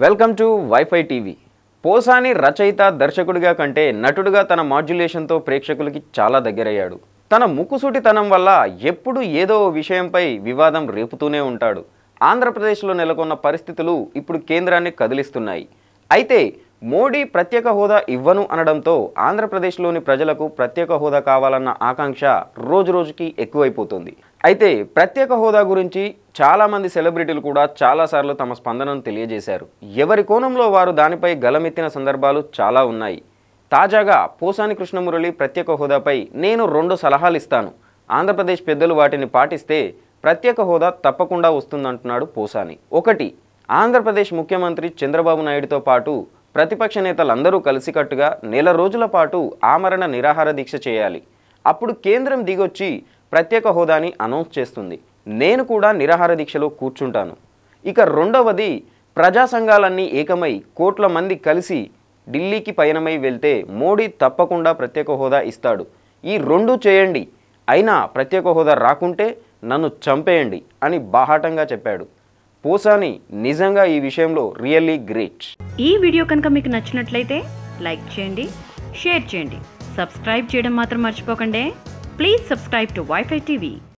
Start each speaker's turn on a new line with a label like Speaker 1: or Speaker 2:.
Speaker 1: welcome to WiFi TV Posani రచయిత దర్శకుడిగా కంటే నటుడిగా తన మాడ్యులేషన్తో ప్రేక్షకులకి చాలా దగ్గరయ్యాడు తన ముక్కుసూటితనం వల్ల ఎప్పుడు ఏదో ఓ విషయంపై వివాదం రేపుతూనే ఉంటాడు ఆంధ్రప్రదేశ్లో నెలకొన్న పరిస్థితులు ఇప్పుడు కేంద్రాన్ని కదిలిస్తున్నాయి అయితే మోడీ ప్రత్యేక హోదా ఇవ్వను అనడంతో ఆంధ్రప్రదేశ్లోని ప్రజలకు ప్రత్యేక హోదా కావాలన్న ఆకాంక్ష రోజురోజుకి ఎక్కువైపోతుంది అయితే ప్రత్యేక హోదా గురించి చాలామంది సెలబ్రిటీలు కూడా చాలాసార్లు తమ స్పందనను తెలియజేశారు ఎవరి కోణంలో వారు దానిపై గలమెత్తిన సందర్భాలు చాలా ఉన్నాయి తాజాగా పోసాని కృష్ణమురళి ప్రత్యేక హోదాపై నేను రెండు సలహాలు ఇస్తాను ఆంధ్రప్రదేశ్ పెద్దలు వాటిని పాటిస్తే ప్రత్యేక హోదా తప్పకుండా వస్తుందంటున్నాడు పోసాని ఒకటి ఆంధ్రప్రదేశ్ ముఖ్యమంత్రి చంద్రబాబు నాయుడుతో పాటు ప్రతిపక్ష నేతలందరూ కలిసికట్టుగా నెల రోజుల పాటు ఆమరణ నిరాహార దీక్ష చేయాలి అప్పుడు కేంద్రం దిగొచ్చి ప్రత్యేక హోదాని అనౌన్స్ చేస్తుంది నేను కూడా నిరాహార దీక్షలో కూర్చుంటాను ఇక రెండవది ప్రజా సంఘాలన్నీ ఏకమై కోట్ల మంది కలిసి ఢిల్లీకి పయనమై వెళ్తే మోడీ తప్పకుండా ప్రత్యేక హోదా ఇస్తాడు ఈ రెండు చేయండి అయినా ప్రత్యేక హోదా రాకుంటే నన్ను చంపేయండి అని బాహాటంగా చెప్పాడు పోసాని నిజంగా ఈ విషయంలో రియల్లీ గ్రేట్
Speaker 2: ఈ వీడియో కనుక మీకు నచ్చినట్లయితే లైక్ చేయండి షేర్ చేయండి సబ్స్క్రైబ్ చేయడం మాత్రం మర్చిపోకండి please subscribe to WiFi TV